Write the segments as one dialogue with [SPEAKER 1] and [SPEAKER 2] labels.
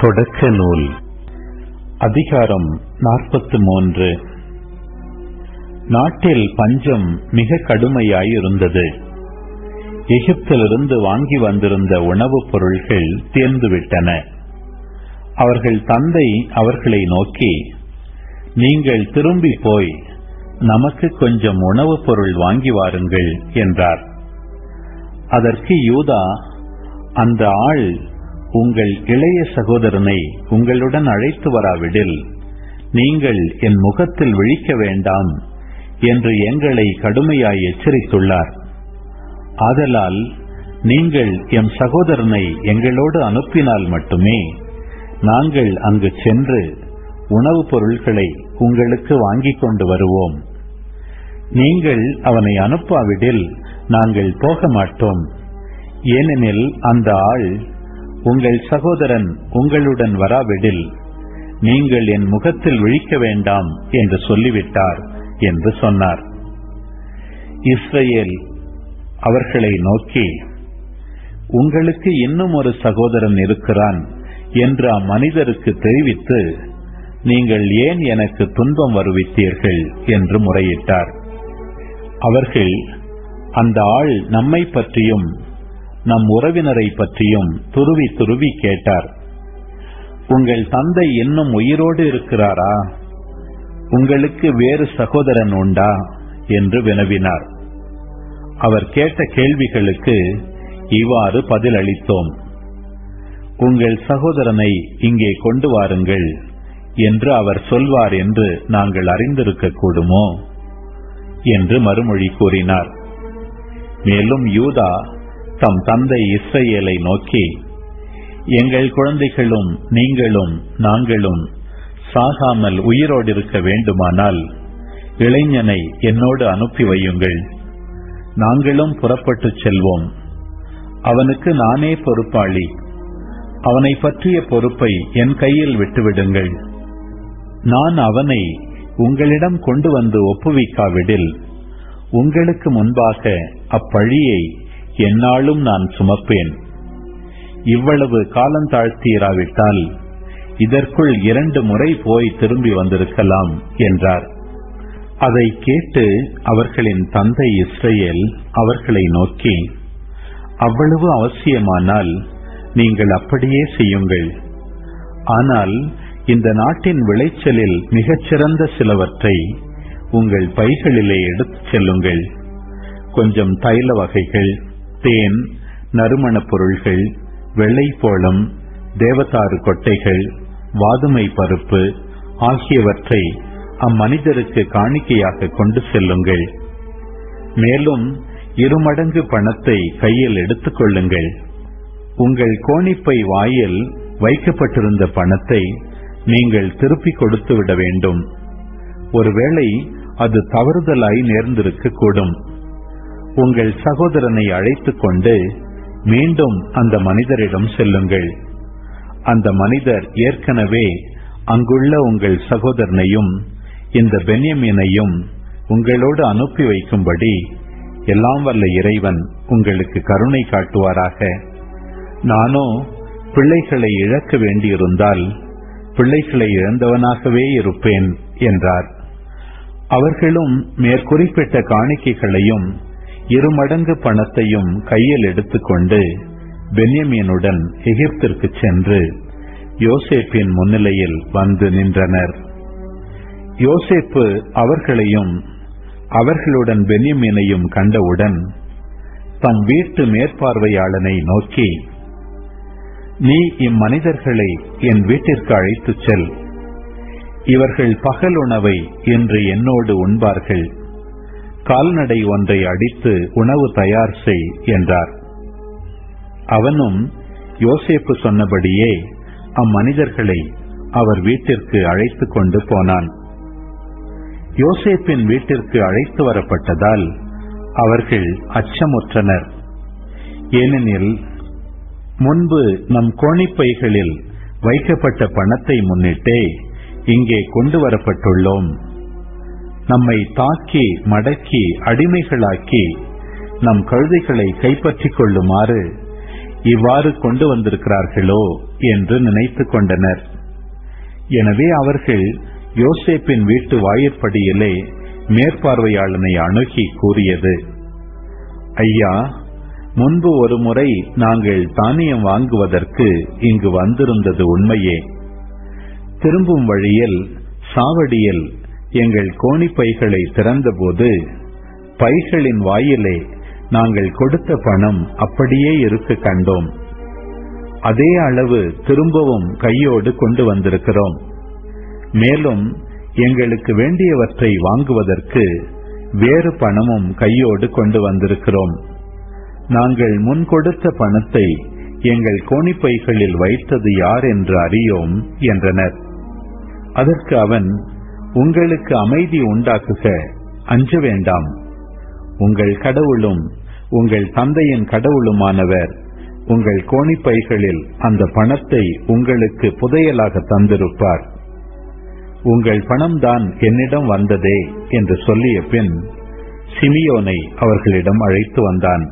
[SPEAKER 1] தொடக்க நூல் அதிகாரம் நாற்பத்து மூன்று நாட்டில் பஞ்சம் மிக கடுமையாயிருந்தது எகிப்திலிருந்து வாங்கி வந்திருந்த உணவுப் பொருள்கள் தீர்ந்துவிட்டன அவர்கள் தந்தை அவர்களை நோக்கி நீங்கள் திரும்பி போய் நமக்கு கொஞ்சம் உணவுப் பொருள் வாங்கி வாருங்கள் என்றார் அதற்கு யூதா அந்த ஆள் உங்கள் இளைய சகோதரனை உங்களுடன் அழைத்து வராவிடில் நீங்கள் என் முகத்தில் விழிக்க வேண்டாம் என்று எங்களை கடுமையாய் எச்சரித்துள்ளார் ஆதலால் நீங்கள் எம் சகோதரனை எங்களோடு அனுப்பினால் மட்டுமே நாங்கள் அங்கு சென்று உணவுப் பொருள்களை உங்களுக்கு வாங்கிக் கொண்டு வருவோம் நீங்கள் அவனை அனுப்பாவிடில் நாங்கள் போக மாட்டோம் ஏனெனில் அந்த ஆள் உங்கள் சகோதரன் உங்களுடன் வராவிடில் நீங்கள் என் முகத்தில் விழிக்க வேண்டாம் என்று சொல்லிவிட்டார் என்று சொன்னார் இஸ்ரேல் அவர்களை நோக்கி உங்களுக்கு இன்னும் ஒரு சகோதரன் இருக்கிறான் என்று அம்மனிதருக்கு தெரிவித்து நீங்கள் ஏன் எனக்கு துன்பம் வருவித்தீர்கள் என்று முறையிட்டார் அவர்கள் அந்த ஆள் நம்மை பற்றியும் நம் உறவினரை பற்றியும் துருவி துருவி கேட்டார் உங்கள் தந்தை இன்னும் உயிரோடு இருக்கிறாரா உங்களுக்கு வேறு சகோதரன் உண்டா என்று வினவினார் அவர் கேட்ட கேள்விகளுக்கு இவ்வாறு பதில் அளித்தோம் உங்கள் சகோதரனை இங்கே கொண்டு வாருங்கள் என்று அவர் சொல்வார் என்று நாங்கள் அறிந்திருக்க கூடுமோ என்று மறுமொழி கூறினார் மேலும் யூதா தம் தந்தை இஸ்ரேலை நோக்கி எங்கள் குழந்தைகளும் நீங்களும் நாங்களும் சாகாமல் உயிரோடு இருக்க வேண்டுமானால் இளைஞனை என்னோடு அனுப்பி வையுங்கள் நாங்களும் புறப்பட்டு செல்வோம் அவனுக்கு நானே பொறுப்பாளி அவனை பற்றிய பொறுப்பை என் கையில் விட்டுவிடுங்கள் நான் அவனை உங்களிடம் கொண்டு வந்து ஒப்புவிக்காவிடில் உங்களுக்கு முன்பாக அப்பழியை என்னாலும் நான் சுமப்பேன் இவ்வளவு காலந்தாழ்த்தீராவிட்டால் இதற்குள் இரண்டு முறை போய் திரும்பி வந்திருக்கலாம் என்றார் அதை கேட்டு அவர்களின் தந்தை இஸ்ரேல் அவர்களை நோக்கி அவ்வளவு அவசியமானால் நீங்கள் அப்படியே செய்யுங்கள் ஆனால் இந்த நாட்டின் விளைச்சலில் மிகச்சிறந்த சிலவற்றை உங்கள் பைகளிலே எடுத்துச் செல்லுங்கள் கொஞ்சம் தைல வகைகள் தேன் நறுமணப் பொருள்கள் வெள்ளைப்போளம் தேவதாறு கொட்டைகள் வாதுமை பருப்பு ஆகியவற்றை அம்மனிதருக்கு காணிக்கையாக கொண்டு செல்லுங்கள் மேலும் இருமடங்கு பணத்தை கையில் எடுத்துக் கொள்ளுங்கள் உங்கள் கோணிப்பை வாயில் வைக்கப்பட்டிருந்த பணத்தை நீங்கள் திருப்பிக் கொடுத்து விட வேண்டும் ஒருவேளை அது தவறுதலாய் நேர்ந்திருக்க கூடும் உங்கள் சகோதரனை அழைத்துக் கொண்டு மீண்டும் அந்த மனிதரிடம் செல்லுங்கள் அந்த மனிதர் ஏற்கனவே அங்குள்ள உங்கள் சகோதரனையும் இந்த பென்யமீனையும் உங்களோடு அனுப்பி வைக்கும்படி எல்லாம் வல்ல இறைவன் உங்களுக்கு கருணை காட்டுவாராக நானோ பிள்ளைகளை இழக்க வேண்டியிருந்தால் பிள்ளைகளை இழந்தவனாகவே இருப்பேன் என்றார் அவர்களும் மேற்குறிப்பிட்ட காணிக்கைகளையும் இருமடங்கு பணத்தையும் கையில் எடுத்துக்கொண்டு பென்யமீனுடன் எகிப்திற்கு சென்று யோசேப்பின் முன்னிலையில் வந்து நின்றனர் யோசேப்பு அவர்களையும் அவர்களுடன் பென்யமீனையும் கண்டவுடன் தம் வீட்டு மேற்பார்வையாளனை நோக்கி நீ இம்மனிதர்களை என் வீட்டிற்கு அழைத்துச் செல் இவர்கள் பகல் உணவை இன்று என்னோடு உண்பார்கள் கால்நடை ஒன்றை அடித்து உணவு தயார் செய் என்றார் அவனும் யோசேப்பு சொன்னபடியே அம்மனிதர்களை அவர் வீட்டிற்கு அழைத்து கொண்டு போனான் யோசேப்பின் வீட்டிற்கு அழைத்து வரப்பட்டதால் அவர்கள் அச்சமுற்றனர் ஏனெனில் முன்பு நம் கோணிப்பைகளில் வைக்கப்பட்ட பணத்தை முன்னிட்டே இங்கே கொண்டு வரப்பட்டுள்ளோம் நம்மை தாக்கி மடக்கி அடிமைகளாக்கி நம் கழுதைகளை கைப்பற்றிக் கொள்ளுமாறு இவ்வாறு கொண்டு வந்திருக்கிறார்களோ என்று நினைத்துக் கொண்டனர் எனவே அவர்கள் யோசேப்பின் வீட்டு வாயிற்படியிலே மேற்பார்வையாளனை அணுகி கூறியது ஐயா முன்பு ஒரு முறை நாங்கள் தானியம் வாங்குவதற்கு இங்கு வந்திருந்தது உண்மையே திரும்பும் வழியில் சாவடியில் எங்கள் கோணிப்பைகளை திறந்தபோது பைகளின் வாயிலே நாங்கள் கொடுத்த பணம் அப்படியே இருக்க கண்டோம் அதே அளவு திரும்பவும் கையோடு கொண்டு வந்திருக்கிறோம் மேலும் எங்களுக்கு வேண்டியவற்றை வாங்குவதற்கு வேறு பணமும் கையோடு கொண்டு வந்திருக்கிறோம் நாங்கள் முன் கொடுத்த பணத்தை எங்கள் கோணிப்பைகளில் வைத்தது யார் என்று அறியோம் என்றனர் அதற்கு அவன் உங்களுக்கு அமைதி உண்டாக்குக அஞ்ச வேண்டாம் உங்கள் கடவுளும் உங்கள் தந்தையின் கடவுளுமானவர் உங்கள் கோணிப்பைகளில் அந்த பணத்தை உங்களுக்கு புதையலாக தந்திருப்பார் உங்கள் பணம்தான் என்னிடம் வந்ததே என்று சொல்லிய பின் சிமியோனை அவர்களிடம் அழைத்து வந்தான்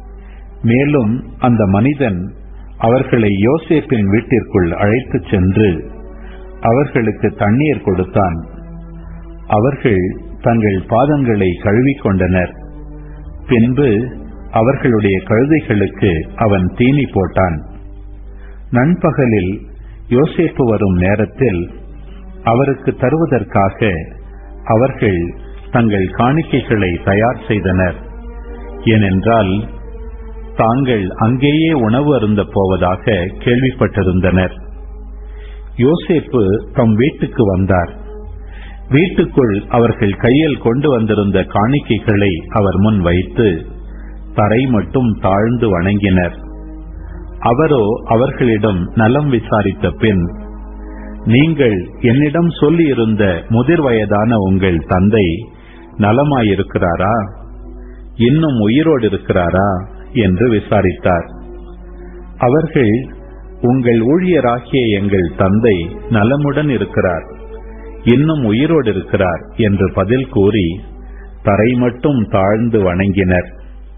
[SPEAKER 1] மேலும் அந்த மனிதன் அவர்களை யோசேப்பின் வீட்டிற்குள் அழைத்துச் சென்று அவர்களுக்கு தண்ணீர் கொடுத்தான் அவர்கள் தங்கள் பாதங்களை கழுவிக்கொண்டனர் பின்பு அவர்களுடைய கழுதைகளுக்கு அவன் தீனி போட்டான் நண்பகலில் யோசேப்பு வரும் நேரத்தில் அவருக்கு தருவதற்காக அவர்கள் தங்கள் காணிக்கைகளை தயார் செய்தனர் ஏனென்றால் தாங்கள் அங்கேயே உணவு அருந்த போவதாக கேள்விப்பட்டிருந்தனர் யோசேப்பு தம் வீட்டுக்கு வந்தார் வீட்டுக்குள் அவர்கள் கையில் கொண்டு வந்திருந்த காணிக்கைகளை அவர் முன் வைத்து தரை மட்டும் தாழ்ந்து வணங்கினர் அவரோ அவர்களிடம் நலம் விசாரித்த பின் நீங்கள் என்னிடம் சொல்லியிருந்த முதிர் வயதான உங்கள் தந்தை நலமாயிருக்கிறாரா இன்னும் உயிரோடு இருக்கிறாரா என்று விசாரித்தார் அவர்கள் உங்கள் ஊழியராகிய எங்கள் தந்தை நலமுடன் இருக்கிறார் இன்னும் உயிரோடு இருக்கிறார் என்று பதில் கூறி தரை மட்டும் தாழ்ந்து வணங்கினர்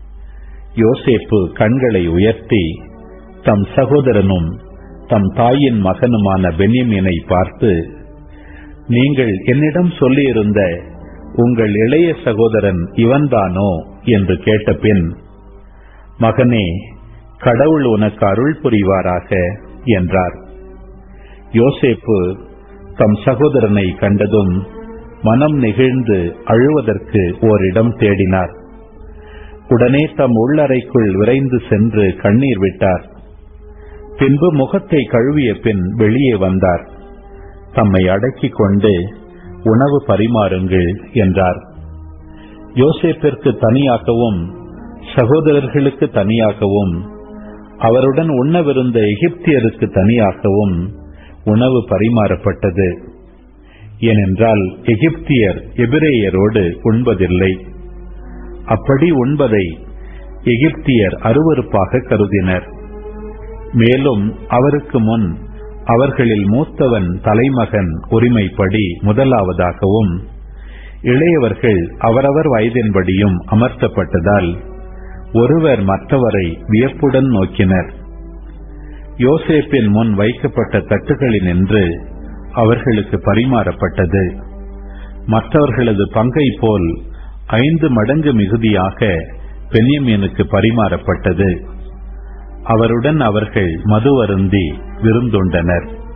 [SPEAKER 1] யோசேப்பு கண்களை உயர்த்தி தம் சகோதரனும் தம் தாயின் மகனுமான பென்யமீனை பார்த்து நீங்கள் என்னிடம் சொல்லியிருந்த உங்கள் இளைய சகோதரன் இவன்தானோ என்று கேட்டபின் மகனே கடவுள் உனக்கு அருள் புரிவாராக என்றார் யோசேப்பு தம் சகோதரனை கண்டதும் மனம் நெகிழ்ந்து அழுவதற்கு ஓரிடம் தேடினார் உடனே தம் உள்ளறைக்குள் விரைந்து சென்று கண்ணீர் விட்டார் பின்பு முகத்தை கழுவிய பின் வெளியே வந்தார் தம்மை அடக்கிக் கொண்டு உணவு பரிமாறுங்கள் என்றார் யோசேப்பிற்கு தனியாகவும் சகோதரர்களுக்கு தனியாகவும் அவருடன் உண்ணவிருந்த எகிப்தியருக்கு தனியாகவும் உணவு பரிமாறப்பட்டது ஏனென்றால் எகிப்தியர் எபிரேயரோடு உண்பதில்லை அப்படி உண்பதை எகிப்தியர் அருவருப்பாக கருதினர் மேலும் அவருக்கு முன் அவர்களில் மூத்தவன் தலைமகன் உரிமைப்படி முதலாவதாகவும் இளையவர்கள் அவரவர் வயதின்படியும் அமர்த்தப்பட்டதால் ஒருவர் மற்றவரை வியப்புடன் நோக்கினர் யோசேப்பின் முன் வைக்கப்பட்ட தட்டுகளினின்று அவர்களுக்கு பரிமாறப்பட்டது மற்றவர்களது பங்கை போல் ஐந்து மடங்கு மிகுதியாக பென்யமீனுக்கு பரிமாறப்பட்டது அவருடன் அவர்கள் மது அருந்தி விருந்துண்டனர்